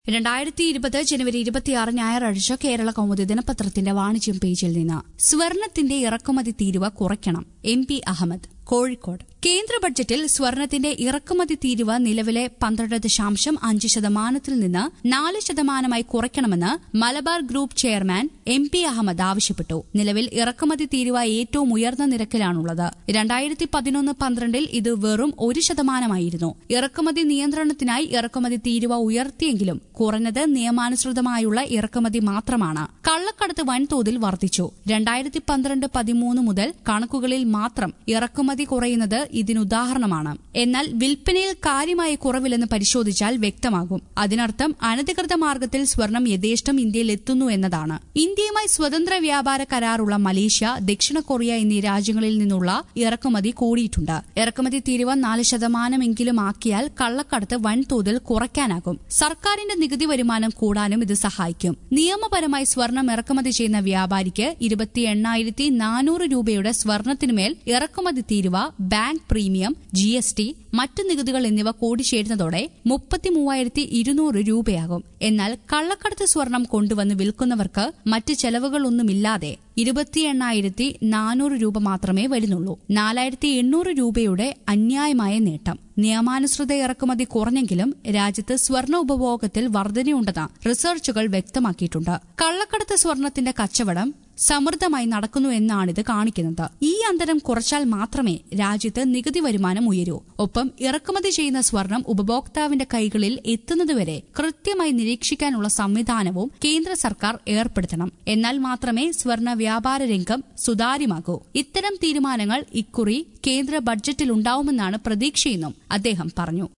രണ്ടായിരത്തി ഇരുപത് ജനുവരി ഇരുപത്തിയാറ് ഞായറാഴ്ച കേരള കൗമുദി ദിനപത്രത്തിന്റെ വാണിജ്യം പേജിൽ നിന്ന് സ്വർണത്തിന്റെ ഇറക്കുമതി തീരുവ കുറയ്ക്കണം എം പി അഹമ്മദ് കോഴിക്കോട് കേന്ദ്ര ബഡ്ജറ്റിൽ സ്വർണത്തിന്റെ ഇറക്കുമതി തീരുവ നിലവിലെ പന്ത്രണ്ട് ദശാംശം അഞ്ച് ശതമാനത്തിൽ നിന്ന് നാല് ശതമാനമായി കുറയ്ക്കണമെന്ന് Malabar group chairman M P Ahammed ആവശ്യപ്പെട്ടു നിലവിൽ ഇറക്കുമതി തീരുവ ഏറ്റവും ഉയർന്ന നിരക്കിലാണുള്ളത് രണ്ടായിരത്തി പതിനൊന്ന് പന്ത്രണ്ടിൽ ഇത് വെറും ഒരു ശതമാനമായിരുന്നു ഇറക്കുമതി നിയന്ത്രണത്തിനായി ഇറക്കുമതി തീരുവ ഉയർത്തിയെങ്കിലും കുറഞ്ഞത് നിയമാനുസൃതമായുള്ള ഇറക്കുമതി മാത്രമാണ് കള്ളക്കടത്ത് വൻതോതിൽ വർദ്ധിച്ചു രണ്ടായിരത്തി പന്ത്രണ്ട് പതിമൂന്ന് മുതൽ കണക്കുകളിൽ മാത്രം ഇറക്കുമതി കുറയുന്നത് ഇതിനുദാഹരണമാണ് എന്നാൽ വിൽപ്പനയിൽ കാര്യമായ കുറവില്ലെന്ന് പരിശോധിച്ചാൽ വ്യക്തമാകും അതിനർത്ഥം അനധികൃത മാർഗത്തിൽ സ്വർണം യഥേഷ്ടം ഇന്ത്യയിൽ എത്തുന്നു എന്നതാണ് ഇന്ത്യയുമായി സ്വതന്ത്ര വ്യാപാര കരാറുള്ള മലേഷ്യ ദക്ഷിണ കൊറിയ എന്നീ രാജ്യങ്ങളിൽ നിന്നുള്ള ഇറക്കുമതി കൂടിയിട്ടുണ്ട് ഇറക്കുമതി തീരുവ നാല് ശതമാനമെങ്കിലും ആക്കിയാൽ കള്ളക്കടത്ത് വൻതോതിൽ കുറയ്ക്കാനാകും സർക്കാരിന്റെ നികുതി വരുമാനം കൂടാനും ഇത് സഹായിക്കും നിയമപരമായി സ്വർണം ഇറക്കുമതി ചെയ്യുന്ന വ്യാപാരിക്ക് ഇരുപത്തി എണ്ണായിരത്തി നാനൂറ് രൂപയുടെ സ്വർണത്തിനുമേൽ ഇറക്കുമതി തീരുവ bank premium G S T മറ്റു നികുതികൾ എന്നിവ കൂടിച്ചേരുന്നതോടെ മുപ്പത്തി മൂവായിരത്തി ഇരുന്നൂറ് രൂപയാകും എന്നാൽ കള്ളക്കടത്ത് സ്വർണം കൊണ്ടുവന്ന് വിൽക്കുന്നവർക്ക് മറ്റ് ചെലവുകളൊന്നുമില്ലാതെ ഇരുപത്തി എണ്ണായിരത്തി നാനൂറ് രൂപ മാത്രമേ വരുന്നുള്ളൂ നാലായിരത്തി എണ്ണൂറ് രൂപയുടെ അന്യായമായ നേട്ടം നിയമാനുസൃത ഇറക്കുമതി കുറഞ്ഞെങ്കിലും രാജ്യത്ത് സ്വർണ്ണ ഉപഭോഗത്തിൽ വർധനയുണ്ടെന്ന് റിസർച്ചുകൾ വ്യക്തമാക്കിയിട്ടുണ്ട് കള്ളക്കടത്ത് സ്വർണത്തിന്റെ കച്ചവടം സമൃദ്ധമായി നടക്കുന്നു എന്നാണിത് കാണിക്കുന്നത് ഈ അന്തരം കുറച്ചാൽ മാത്രമേ രാജ്യത്ത് നികുതി വരുമാനം ഉയരൂ ഒപ്പം ഇറക്കുമതി ചെയ്യുന്ന സ്വർണം ഉപഭോക്താവിന്റെ കൈകളിൽ എത്തുന്നതുവരെ കൃത്യമായി നിരീക്ഷിക്കാനുള്ള സംവിധാനവും കേന്ദ്ര സർക്കാർ ഏർപ്പെടുത്തണം എന്നാൽ മാത്രമേ സ്വർണ വ്യാപാര രംഗം സുതാര്യമാകൂ ഇത്തരം തീരുമാനങ്ങൾ ഇക്കുറി കേന്ദ്ര ബഡ്ജറ്റിൽ ഉണ്ടാവുമെന്നാണ് പ്രതീക്ഷയെന്നും അദ്ദേഹം പറഞ്ഞു